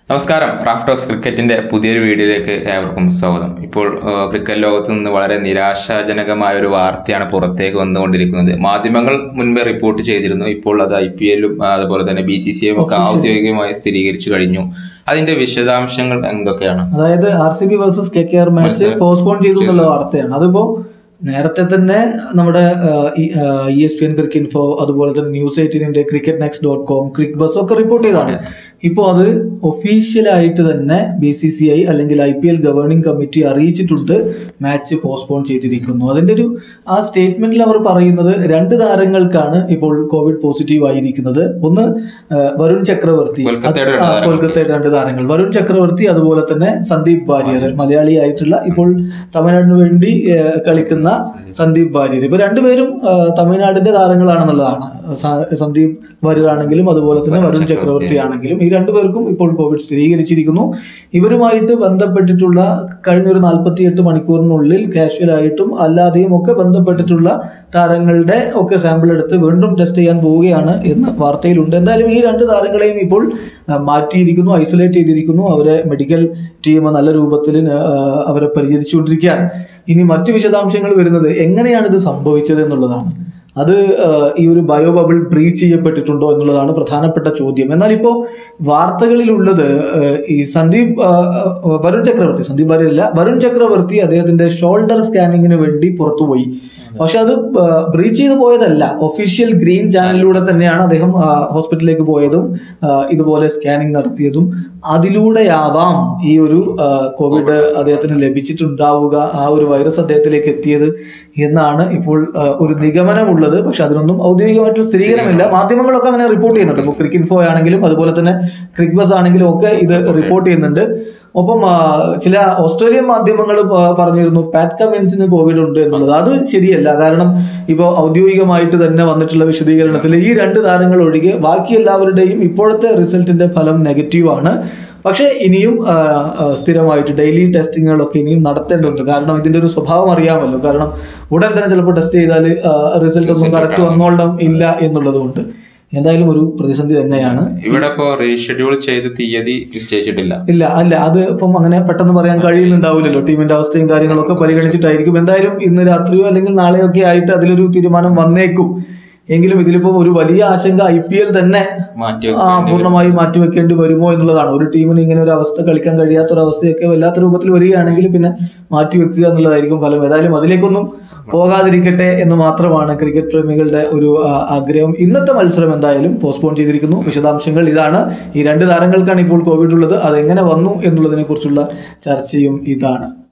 നമസ്കാരം Raf talks ക്രിക്കറ്റിന്റെ പുതിയൊരു വീഡിയോയിലേക്ക് ഏവർക്കും സ്വാഗതം ഇപ്പോൾ ആ, ക്രിക്കറ്റ് ലോകത്ത് നിന്ന് വളരെ നിരാശാജനകമായ ഒരു വാർത്തയാണ് പുറത്തേക്ക് വന്നുകൊണ്ടിരിക്കുന്നത് മാധ്യമങ്ങൾ മുൻപേ റിപ്പോർട്ട് ചെയ്തിരുന്നു ഇപ്പോൾ അത് ഐ പി എല്ലും അതുപോലെ തന്നെ ബി സി സി ഒക്കെ ഔദ്യോഗികമായി സ്ഥിരീകരിച്ചു കഴിഞ്ഞു അതിന്റെ വിശദാംശങ്ങൾ എന്തൊക്കെയാണ് അതായത് R C B versus K K R match postpone ചെയ്തു എന്നുള്ള വാർത്തയാണ് അതിപ്പോ നേരത്തെ തന്നെ നമ്മുടെ E S P N cricinfo അതുപോലെ തന്നെ ന്യൂസ് എയ്റ്റീനിന്റെ cricket next dot com Cricbuzz ഒക്കെ റിപ്പോർട്ട് ചെയ്തതാണ് ഇപ്പോൾ അത് ഒഫീഷ്യലായിട്ട് തന്നെ ബി സി സി ഐ അല്ലെങ്കിൽ I P L governing committee അറിയിച്ചിട്ടുണ്ട് മാച്ച് പോസ്റ്റ്പോൺ ചെയ്തിരിക്കുന്നു അതിന്റെ ഒരു ആ സ്റ്റേറ്റ്മെന്റിൽ അവർ പറയുന്നത് രണ്ട് താരങ്ങൾക്കാണ് ഇപ്പോൾ കോവിഡ് പോസിറ്റീവ് ആയിരിക്കുന്നത് ഒന്ന് ആ, വരുൺ ചക്രവർത്തി കൊൽക്കത്തയുടെ ആ, രണ്ട് താരങ്ങൾ. കൊൽക്കത്തയുടെ രണ്ട് താരങ്ങൾ വരുൺ ചക്രവർത്തി അതുപോലെ തന്നെ സന്ദീപ് വാര്യർ മലയാളിയായിട്ടുള്ള ഇപ്പോൾ തമിഴ്നാടിന് വേണ്ടി ഏഹ്, കളിക്കുന്ന സന്ദീപ് വാര്യർ ഇപ്പൊ രണ്ടുപേരും ആ, തമിഴ്നാടിന്റെ താരങ്ങളാണെന്നുള്ളതാണ് സ- സന്ദീപ് വാര്യർ ആണെങ്കിലും അതുപോലെ തന്നെ വരുൺ ചക്രവർത്തി ആണെങ്കിലും ഈ രണ്ടുപേർക്കും ഇപ്പോൾ കോവിഡ് സ്ഥിരീകരിച്ചിരിക്കുന്നു ഇവരുമായിട്ട് ബന്ധപ്പെട്ടിട്ടുള്ള കഴിഞ്ഞ ഒരു നാൽപ്പത്തി എട്ട് മണിക്കൂറിനുള്ളിൽ കാഷ്വൽ ആയിട്ടും അല്ലാതെയും ഒക്കെ ബന്ധപ്പെട്ടിട്ടുള്ള താരങ്ങളുടെ ഒക്കെ സാമ്പിൾ എടുത്ത് വീണ്ടും ടെസ്റ്റ് ചെയ്യാൻ പോവുകയാണ് എന്ന് വാർത്തയിലുണ്ട് എന്തായാലും ഈ രണ്ട് താരങ്ങളെയും ഇപ്പോൾ ആ, മാറ്റിയിരിക്കുന്നു ഐസൊലേറ്റ് ചെയ്തിരിക്കുന്നു അവരെ മെഡിക്കൽ ടീം നല്ല രൂപത്തിൽ ആ, അവരെ പരിചരിച്ചുകൊണ്ടിരിക്കുകയാണ് ഇനി മറ്റു വിശദാംശങ്ങൾ വരുന്നത് എങ്ങനെയാണ് ഇത് സംഭവിച്ചത് എന്നുള്ളതാണ് അത് ആ, ഈ ഒരു ബയോ ബബിൾ ബ്രീച്ച് ചെയ്യപ്പെട്ടിട്ടുണ്ടോ എന്നുള്ളതാണ് പ്രധാനപ്പെട്ട ചോദ്യം എന്നാൽ ഇപ്പോൾ വാർത്തകളിലുള്ളത് ആ, ഈ സന്ദീപ് ആ, ആ, വരുൺ ചക്രവർത്തി സന്ദീപ് ഭാര്യല്ല വരുൺ ചക്രവർത്തി അദ്ദേഹത്തിന്റെ ഷോൾഡർ സ്കാനിങ്ങിന് വേണ്ടി പുറത്തുപോയി പക്ഷെ അത് ബ്രീച്ച് ചെയ്ത് പോയതല്ല ഒഫീഷ്യൽ ഗ്രീൻ ചാനലിലൂടെ തന്നെയാണ് അദ്ദേഹം ആ, ഹോസ്പിറ്റലിലേക്ക് പോയതും ആ, ഇതുപോലെ സ്കാനിങ് നടത്തിയതും അതിലൂടെയാവാം ഈ ഒരു ആ, കോവിഡ് അദ്ദേഹത്തിന് ലഭിച്ചിട്ടുണ്ടാവുക ആ ഒരു വൈറസ് അദ്ദേഹത്തിലേക്ക് എത്തിയത് എന്നാണ് ഇപ്പോൾ ആ, ഒരു നിഗമനമുള്ളത് പക്ഷെ അതിനൊന്നും ഔദ്യോഗികമായിട്ടുള്ള സ്ഥിരീകരണമില്ല മാധ്യമങ്ങളൊക്കെ അങ്ങനെ റിപ്പോർട്ട് ചെയ്യുന്നുണ്ട് ഇപ്പോൾ ക്രിക്ക് ഇൻഫോ ആണെങ്കിലും അതുപോലെ തന്നെ ക്രിക്ക് ബസ് ആണെങ്കിലും ഒക്കെ ഇത് റിപ്പോർട്ട് ചെയ്യുന്നുണ്ട് ഒപ്പം ആ, ചില ഓസ്ട്രേലിയൻ മാധ്യമങ്ങൾ പ- പറഞ്ഞിരുന്നു പാറ്റ് കമിൻസിന് കോവിഡ് ഉണ്ട് എന്നുള്ളത് അത് ശരിയല്ല കാരണം ഇപ്പോൾ ഔദ്യോഗികമായിട്ട് തന്നെ വന്നിട്ടുള്ള വിശദീകരണത്തിൽ ഈ രണ്ട് താരങ്ങൾ ഒഴികെ ബാക്കി എല്ലാവരുടെയും ഇപ്പോഴത്തെ റിസൾട്ടിന്റെ ഫലം നെഗറ്റീവ് ആണ് പക്ഷേ ഇനിയും ആ, ആ, സ്ഥിരമായിട്ട് ഡെയിലി ടെസ്റ്റിങ്ങുകളൊക്കെ ഇനിയും നടത്തേണ്ടതുണ്ട് കാരണം ഇതിന്റെ ഒരു സ്വഭാവം അറിയാമല്ലോ കാരണം ഉടൻ തന്നെ ചിലപ്പോൾ ടെസ്റ്റ് ചെയ്താൽ റിസൾട്ട് ഒന്നും കറക്റ്റ് വന്നോളം ഇല്ല എന്നുള്ളത് കൊണ്ട് എന്തായാലും ഒരു പ്രതിസന്ധി തന്നെയാണ് ഇവിടെ ഇപ്പോൾ റീഷെഡ്യൂൾ ചെയ്ത് തീയതി നിശ്ചയിച്ചിട്ടില്ല ഇല്ല അല്ല അത് ഇപ്പം അങ്ങനെ പെട്ടെന്ന് പറയാൻ കഴിയുന്നുണ്ടാവില്ലല്ലോ ടീമിന്റെ അവസ്ഥയും കാര്യങ്ങളൊക്കെ പരിഗണിച്ചിട്ടായിരിക്കും എന്തായാലും ഇന്ന് രാത്രിയോ അല്ലെങ്കിൽ നാളെയോ ഒക്കെ ആയിട്ട് അതിലൊരു തീരുമാനം വന്നേക്കും എങ്കിലും ഇതിലിപ്പോ ഒരു വലിയ ആശങ്ക ഐ പി എൽ തന്നെ മാറ്റി ആ പൂർണ്ണമായി മാറ്റിവെക്കേണ്ടി വരുമോ എന്നുള്ളതാണ് ഒരു ടീമിന് ഇങ്ങനെ ഒരു അവസ്ഥ കളിക്കാൻ കഴിയാത്ത ഒരു അവസ്ഥയൊക്കെ വല്ലാത്ത രൂപത്തിൽ വരികയാണെങ്കിൽ പിന്നെ മാറ്റിവെക്കുക എന്നുള്ളതായിരിക്കും ഫലം ഏതായാലും അതിലേക്കൊന്നും പോകാതിരിക്കട്ടെ എന്ന് മാത്രമാണ് ക്രിക്കറ്റ് പ്രേമികളുടെ ഒരു ആ, ആഗ്രഹം ഇന്നത്തെ മത്സരം എന്തായാലും പോസ്റ്റ്പോൺ ചെയ്തിരിക്കുന്നു വിശദാംശങ്ങൾ ഇതാണ് ഈ രണ്ട് താരങ്ങൾക്കാണ് ഇപ്പോൾ കോവിഡ് ഉള്ളത് അതെങ്ങനെ വന്നു എന്നുള്ളതിനെ കുറിച്ചുള്ള ചർച്ചയും ഇതാണ്